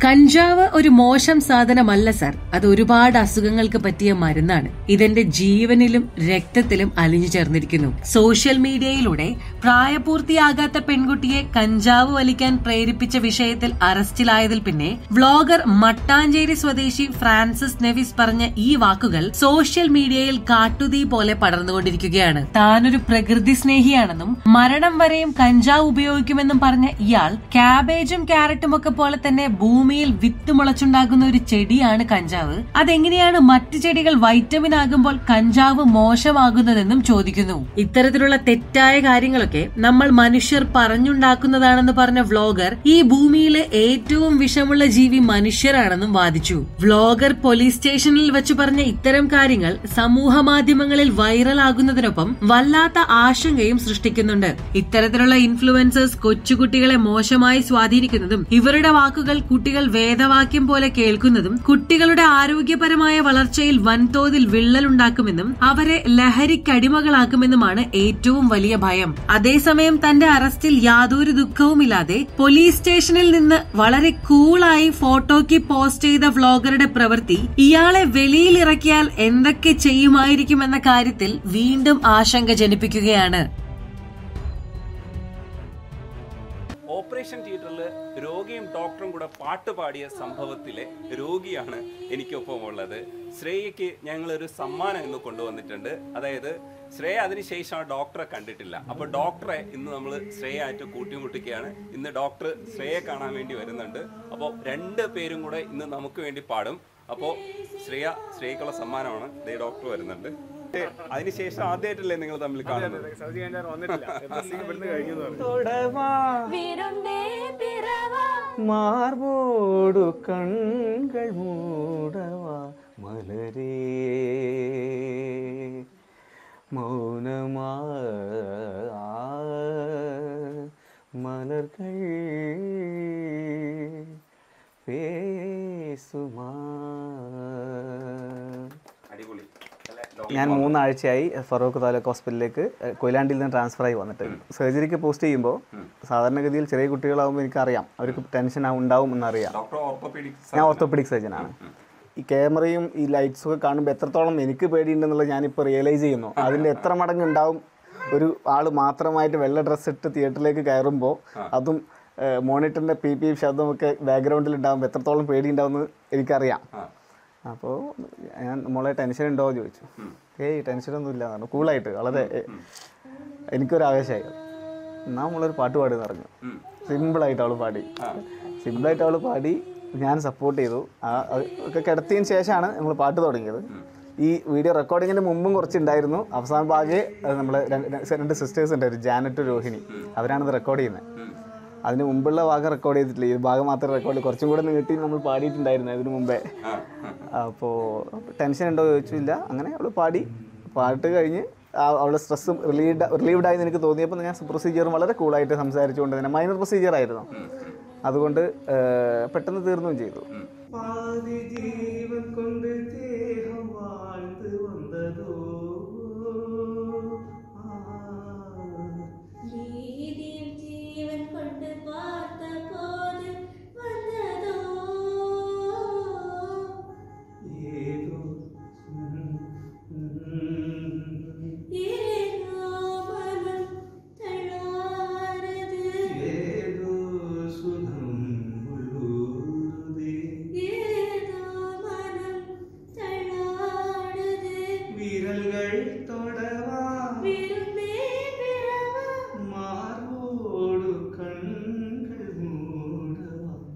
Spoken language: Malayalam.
കഞ്ചാവ് ഒരു മോശം സാധനമല്ല സർ അത് ഒരുപാട് അസുഖങ്ങൾക്ക് പറ്റിയ മരുന്നാണ് ഇതെന്റെ ജീവനിലും രക്തത്തിലും അലിഞ്ഞു ചേർന്നിരിക്കുന്നു സോഷ്യൽ മീഡിയയിലൂടെ പ്രായപൂർത്തിയാകാത്ത പെൺകുട്ടിയെ കഞ്ചാവ് വലിക്കാൻ പ്രേരിപ്പിച്ച വിഷയത്തിൽ അറസ്റ്റിലായതിൽ പിന്നെ വ്ളോഗർ മട്ടാഞ്ചേരി സ്വദേശി ഫ്രാൻസിസ് നെവിസ് പറഞ്ഞ ഈ വാക്കുകൾ സോഷ്യൽ മീഡിയയിൽ കാട്ടുതീ പോലെ പടർന്നുകൊണ്ടിരിക്കുകയാണ് താനൊരു പ്രകൃതി സ്നേഹിയാണെന്നും മരണം വരെയും കഞ്ചാവ് ഉപയോഗിക്കുമെന്നും പറഞ്ഞ ഇയാൾ ക്യാബേജും ക്യാരറ്റും ഒക്കെ പോലെ തന്നെ ഭൂമിയിൽ വിത്ത് മുളച്ചുണ്ടാകുന്ന ഒരു ചെടിയാണ് കഞ്ചാവ് അതെങ്ങനെയാണ് മറ്റു ചെടികൾ വൈറ്റമിൻ ആകുമ്പോൾ കഞ്ചാവ് മോശമാകുന്നതെന്നും ചോദിക്കുന്നു ഇത്തരത്തിലുള്ള തെറ്റായ കാര്യങ്ങളൊക്കെ നമ്മൾ മനുഷ്യർ പറഞ്ഞുണ്ടാക്കുന്നതാണെന്ന് പറഞ്ഞ വ്ളോഗർ ഈ ഭൂമിയിലെ ഏറ്റവും വിഷമുള്ള ജീവി മനുഷ്യരാണെന്നും വാദിച്ചു വ്ളോഗർ പോലീസ് സ്റ്റേഷനിൽ വെച്ച് പറഞ്ഞ ഇത്തരം കാര്യങ്ങൾ സമൂഹ മാധ്യമങ്ങളിൽ വൈറലാകുന്നതിനൊപ്പം വല്ലാത്ത ആശങ്കയും സൃഷ്ടിക്കുന്നുണ്ട് ഇത്തരത്തിലുള്ള ഇൻഫ്ലുവൻസേഴ്സ് കൊച്ചുകുട്ടികളെ മോശമായി സ്വാധീനിക്കുന്നതും ഇവരുടെ വാക്കുകൾ കുട്ടികൾ വേദവാക്യം പോലെ കേൾക്കുന്നതും കുട്ടികളുടെ ആരോഗ്യപരമായ വളർച്ചയിൽ വൻതോതിൽ വിള്ളലുണ്ടാക്കുമെന്നും അവരെ ലഹരിക്കടിമകളാക്കുമെന്നുമാണ് ഏറ്റവും വലിയ ഭയം അതേസമയം തന്റെ അറസ്റ്റിൽ യാതൊരു ദുഃഖവുമില്ലാതെ പോലീസ് സ്റ്റേഷനിൽ നിന്ന് വളരെ കൂളായി ഫോട്ടോയ്ക്ക് പോസ്റ്റ് ചെയ്ത വ്ളോഗറുടെ പ്രവൃത്തി ഇയാളെ വെളിയിലിറക്കിയാൽ എന്തൊക്കെ ചെയ്യുമായിരിക്കുമെന്ന കാര്യത്തിൽ വീണ്ടും ആശങ്ക ജനിപ്പിക്കുകയാണ് ഓപ്പറേഷൻ തിയേറ്ററിൽ രോഗിയും ഡോക്ടറും കൂടെ പാട്ട് പാടിയ സംഭവത്തിലെ രോഗിയാണ് എനിക്കൊപ്പം ഉള്ളത് ശ്രേയയ്ക്ക് ഞങ്ങൾ ഒരു സമ്മാനം ഇന്ന് കൊണ്ടുവന്നിട്ടുണ്ട് അതായത് ശ്രേയ അതിനുശേഷം ആ ഡോക്ടറെ കണ്ടിട്ടില്ല അപ്പോൾ ഡോക്ടറെ ഇന്ന് നമ്മൾ ശ്രേയായിട്ട് കൂട്ടിമുട്ടിക്കുകയാണ് ഇന്ന് ഡോക്ടർ ശ്രേയെ കാണാൻ വേണ്ടി വരുന്നുണ്ട് അപ്പോൾ രണ്ട് പേരും കൂടെ ഇന്ന് നമുക്ക് വേണ്ടി പാടും അപ്പോൾ ശ്രേയ ശ്രേയക്കുള്ള സമ്മാനമാണ് ദേ ഡോക്ടർ വരുന്നുണ്ട് അതിനുശേഷം ആദ്യമായിട്ടല്ലേ നിങ്ങൾ തമ്മിൽ കാണുന്നത് സൗദി കഴിഞ്ഞാൽ വന്നിട്ടില്ല ബസ്സിൽ ഇവിടുന്ന് കഴിഞ്ഞു എന്ന് പറഞ്ഞു. തൊടവാ വിരുന്നേ പിറവാ മാർബോടു കൺകൾ മൂടവാ മലരേ മൗനമാ മലർകൾ പേസുമാ അടിപൊളി ഞാൻ മൂന്നാഴ്ചയായി ഫറൂഖ് താലൂക്ക് ഹോസ്പിറ്റലിലേക്ക് ഏഹ്, കൊയിലാണ്ടിയിൽ നിന്ന് ട്രാൻസ്ഫർ ആയി വന്നിട്ട് സർജറിക്ക് പോസ്റ്റ് ചെയ്യുമ്പോൾ സാധാരണഗതിയിൽ ചെറിയ കുട്ടികളാകുമ്പോൾ എനിക്കറിയാം അവർക്ക് ടെൻഷൻ ഉണ്ടാവും എന്നറിയാം ഡോക്ടർ ഓർത്തോപീഡിക്സ് ഞാൻ ഓർത്തോപെഡിക് സർജനാണ് ഈ ക്യാമറയും ഈ ലൈറ്റ്സും ഒക്കെ കാണുമ്പോൾ എത്രത്തോളം എനിക്ക് പേടിയുണ്ടെന്നുള്ളത് ഞാനിപ്പോൾ റിയലൈസ് ചെയ്യുന്നു അതിൻ്റെ എത്ര മടങ്ങ് ഉണ്ടാവും ഒരു ആൾ മാത്രമായിട്ട് വെള്ള ഡ്രസ്സ് ഇട്ട് തിയേറ്ററിലേക്ക് കയറുമ്പോൾ അതും മോണിറ്ററിൻ്റെ പി പി ശബ്ദമൊക്കെ ബാക്ക്ഗ്രൗണ്ടിൽ ഉണ്ടാകുമ്പോൾ എത്രത്തോളം പേടിയുണ്ടാവുമെന്ന് എനിക്കറിയാം അപ്പോൾ ഞാൻ മോളെ ടെൻഷൻ ഉണ്ടോ എന്ന് ചോദിച്ചു ഏയ് ടെൻഷനൊന്നും ഇല്ല എന്ന് പറഞ്ഞു കൂളായിട്ട് വളരെ ഏ, എനിക്കൊരു ആവേശമായി എന്നാ നമ്മളൊരു പാട്ട് പാടി പറഞ്ഞു സിമ്പിളായിട്ട് അവൾ പാടി സിമ്പിളായിട്ട് അവൾ പാടി ഞാൻ സപ്പോർട്ട് ചെയ്തു ആ അത് ഒക്കെ കിടത്തിയതിന് ശേഷമാണ് നമ്മൾ പാട്ട് തുടങ്ങിയത് ഈ വീഡിയോ റെക്കോർഡിങ്ങിന് മുമ്പും കുറച്ചുണ്ടായിരുന്നു അവസാന ഭാഗേ നമ്മൾ രണ്ട് സിസ്റ്റേഴ്സ് ഉണ്ടായിരുന്നു ജാനറ്റ് രോഹിണി അവരാണിത് റെക്കോർഡ് ചെയ്യുന്നത് അതിന് മുമ്പുള്ള ഭാഗം റെക്കോർഡ് ചെയ്തിട്ടില്ല ഈ ഭാഗം മാത്രം റെക്കോർഡ് കുറച്ചും കൂടെ നീട്ടി നമ്മൾ പാടിയിട്ടുണ്ടായിരുന്നു അതിന് മുമ്പേ അപ്പോൾ ടെൻഷൻ ഉണ്ടോ ചോദിച്ചില്ല അങ്ങനെ അവൾ പാടി പാട്ട് കഴിഞ്ഞ് ആ- അവളുടെ സ്ട്രെസ്സും റിലീവ്ഡ് റിലീവ്ഡ് ആയി എനിക്ക് തോന്നിയപ്പോൾ ഞാൻ പ്രൊസീജിയറും വളരെ കൂളായിട്ട് സംസാരിച്ചുകൊണ്ട് തന്നെ മൈനർ പ്രൊസീജിയർ ആയിരുന്നു അതുകൊണ്ട് ഏഹ്, പെട്ടെന്ന് തീർന്നുകയും ചെയ്തു പാതി ജീവൻ കൊണ്ട്